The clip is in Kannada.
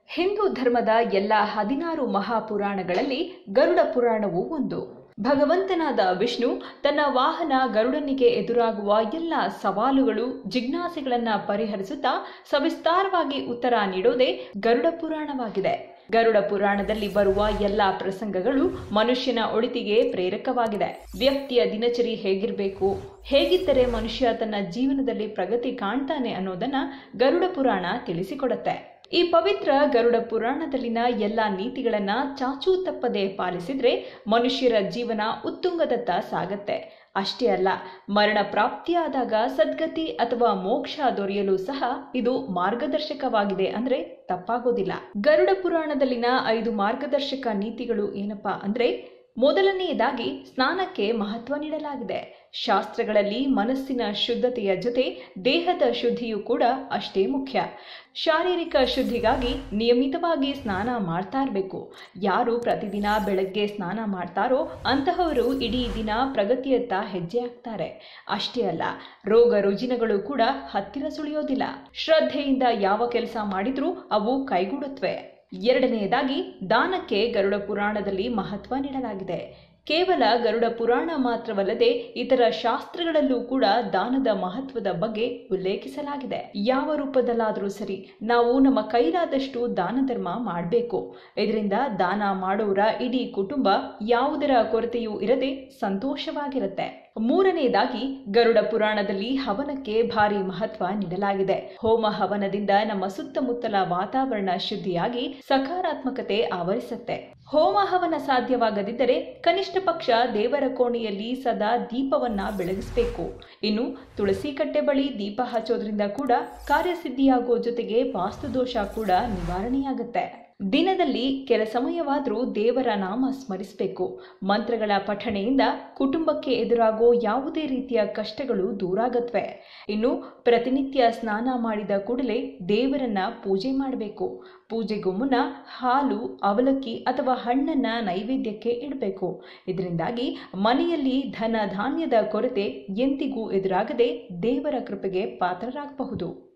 ಹಿಂದೂ ಧರ್ಮದ ಎಲ್ಲ ಹದಿನಾರು ಮಹಾಪುರಾಣಗಳಲ್ಲಿ ಗರುಡ ಪುರಾಣವೂ ಒಂದು ಭಗವಂತನಾದ ವಿಷ್ಣು ತನ್ನ ವಾಹನ ಗರುಡನಿಗೆ ಎದುರಾಗುವ ಎಲ್ಲ ಸವಾಲುಗಳು ಜಿಜ್ಞಾಸೆಗಳನ್ನ ಪರಿಹರಿಸುತ್ತಾ ಸವಿಸ್ತಾರವಾಗಿ ಉತ್ತರ ನೀಡೋದೇ ಗರುಡ ಪುರಾಣವಾಗಿದೆ ಗರುಡ ಪುರಾಣದಲ್ಲಿ ಬರುವ ಎಲ್ಲ ಪ್ರಸಂಗಗಳು ಮನುಷ್ಯನ ಒಳಿತಿಗೆ ಪ್ರೇರಕವಾಗಿದೆ ವ್ಯಕ್ತಿಯ ದಿನಚರಿ ಹೇಗಿರಬೇಕು ಹೇಗಿದ್ದರೆ ಮನುಷ್ಯ ತನ್ನ ಜೀವನದಲ್ಲಿ ಪ್ರಗತಿ ಕಾಣ್ತಾನೆ ಅನ್ನೋದನ್ನ ಗರುಡ ಪುರಾಣ ತಿಳಿಸಿಕೊಡುತ್ತೆ ಈ ಪವಿತ್ರ ಗರುಡ ಪುರಾಣದಲ್ಲಿನ ಎಲ್ಲ ನೀತಿಗಳನ್ನ ಚಾಚೂ ತಪ್ಪದೆ ಪಾಲಿಸಿದ್ರೆ ಮನುಷ್ಯರ ಜೀವನ ಉತ್ತುಂಗದತ್ತ ಸಾಗತ್ತೆ ಅಷ್ಟೇ ಅಲ್ಲ ಮರಣ ಪ್ರಾಪ್ತಿಯಾದಾಗ ಸದ್ಗತಿ ಅಥವಾ ಮೋಕ್ಷ ದೊರೆಯಲು ಸಹ ಇದು ಮಾರ್ಗದರ್ಶಕವಾಗಿದೆ ಅಂದ್ರೆ ತಪ್ಪಾಗೋದಿಲ್ಲ ಗರುಡ ಪುರಾಣದಲ್ಲಿನ ಐದು ಮಾರ್ಗದರ್ಶಕ ನೀತಿಗಳು ಏನಪ್ಪಾ ಅಂದ್ರೆ ಮೊದಲನೆಯದಾಗಿ ಸ್ನಾನಕ್ಕೆ ಮಹತ್ವ ನೀಡಲಾಗಿದೆ ಶಾಸ್ತ್ರಗಳಲ್ಲಿ ಮನಸ್ಸಿನ ಶುದ್ಧತೆಯ ಜೊತೆ ದೇಹದ ಶುದ್ಧಿಯೂ ಕೂಡ ಅಷ್ಟೇ ಮುಖ್ಯ ಶಾರೀರಿಕ ಶುದ್ಧಿಗಾಗಿ ನಿಯಮಿತವಾಗಿ ಸ್ನಾನ ಮಾಡ್ತಾ ಇರಬೇಕು ಯಾರು ಪ್ರತಿದಿನ ಬೆಳಗ್ಗೆ ಸ್ನಾನ ಮಾಡ್ತಾರೋ ಅಂತಹವರು ಇಡೀ ದಿನ ಪ್ರಗತಿಯತ್ತ ಹೆಜ್ಜೆ ಹಾಕ್ತಾರೆ ಅಷ್ಟೇ ಅಲ್ಲ ರೋಗ ರುಜಿನಗಳು ಕೂಡ ಹತ್ತಿರ ಸುಳಿಯೋದಿಲ್ಲ ಶ್ರದ್ಧೆಯಿಂದ ಯಾವ ಕೆಲಸ ಮಾಡಿದ್ರೂ ಅವು ಕೈಗೂಡುತ್ತವೆ ಎರಡನೆಯದಾಗಿ ದಾನಕ್ಕೆ ಗರುಡ ಪುರಾಣದಲ್ಲಿ ಮಹತ್ವ ನೀಡಲಾಗಿದೆ ಕೇವಲ ಗರುಡ ಪುರಾಣ ಮಾತ್ರವಲ್ಲದೆ ಇತರ ಶಾಸ್ತ್ರಗಳಲ್ಲೂ ಕೂಡ ದಾನದ ಮಹತ್ವದ ಬಗ್ಗೆ ಉಲ್ಲೇಖಿಸಲಾಗಿದೆ ಯಾವ ರೂಪದಲ್ಲಾದರೂ ಸರಿ ನಾವು ನಮ್ಮ ಕೈಲಾದಷ್ಟು ದಾನ ಧರ್ಮ ಮಾಡಬೇಕು ಇದರಿಂದ ದಾನ ಮಾಡೋರ ಇಡೀ ಕುಟುಂಬ ಯಾವುದರ ಕೊರತೆಯೂ ಇರದೆ ಸಂತೋಷವಾಗಿರುತ್ತೆ ಮೂರನೆಯದಾಗಿ ಗರುಡ ಪುರಾಣದಲ್ಲಿ ಹವನಕ್ಕೆ ಭಾರಿ ಮಹತ್ವ ನೀಡಲಾಗಿದೆ ಹೋಮ ಹವನದಿಂದ ನಮ್ಮ ಸುತ್ತಮುತ್ತಲ ವಾತಾವರಣ ಶುದ್ಧಿಯಾಗಿ ಸಕಾರಾತ್ಮಕತೆ ಆವರಿಸುತ್ತೆ ಹೋಮ ಹವನ ಸಾಧ್ಯವಾಗದಿದ್ದರೆ ಕನಿಷ್ಠ ಪಕ್ಷ ದೇವರ ಕೋಣೆಯಲ್ಲಿ ಸದಾ ದೀಪವನ್ನ ಬೆಳಗಿಸಬೇಕು ಇನ್ನು ತುಳಸಿ ಕಟ್ಟೆ ಬಳಿ ದೀಪ ಹಚ್ಚೋದ್ರಿಂದ ಕೂಡ ಕಾರ್ಯಸಿದ್ಧಿಯಾಗೋ ಜೊತೆಗೆ ವಾಸ್ತುದೋಷ ಕೂಡ ನಿವಾರಣೆಯಾಗುತ್ತೆ ದಿನದಲ್ಲಿ ಕೆಲ ಸಮಯವಾದರೂ ದೇವರ ನಾಮ ಸ್ಮರಿಸಬೇಕು ಮಂತ್ರಗಳ ಪಠಣೆಯಿಂದ ಕುಟುಂಬಕ್ಕೆ ಎದುರಾಗೋ ಯಾವುದೇ ರೀತಿಯ ಕಷ್ಟಗಳು ದೂರಾಗತ್ವೆ ಇನ್ನು ಪ್ರತಿನಿತ್ಯ ಸ್ನಾನ ಮಾಡಿದ ಕೂಡಲೇ ದೇವರನ್ನ ಪೂಜೆ ಮಾಡಬೇಕು ಪೂಜೆಗೂ ಮುನ್ನ ಹಾಲು ಅವಲಕ್ಕಿ ಅಥವಾ ಹಣ್ಣನ್ನ ನೈವೇದ್ಯಕ್ಕೆ ಇಡಬೇಕು ಇದರಿಂದಾಗಿ ಮನೆಯಲ್ಲಿ ಧನ ಧಾನ್ಯದ ಕೊರತೆ ಎಂದಿಗೂ ಎದುರಾಗದೆ ದೇವರ ಕೃಪೆಗೆ ಪಾತ್ರರಾಗಬಹುದು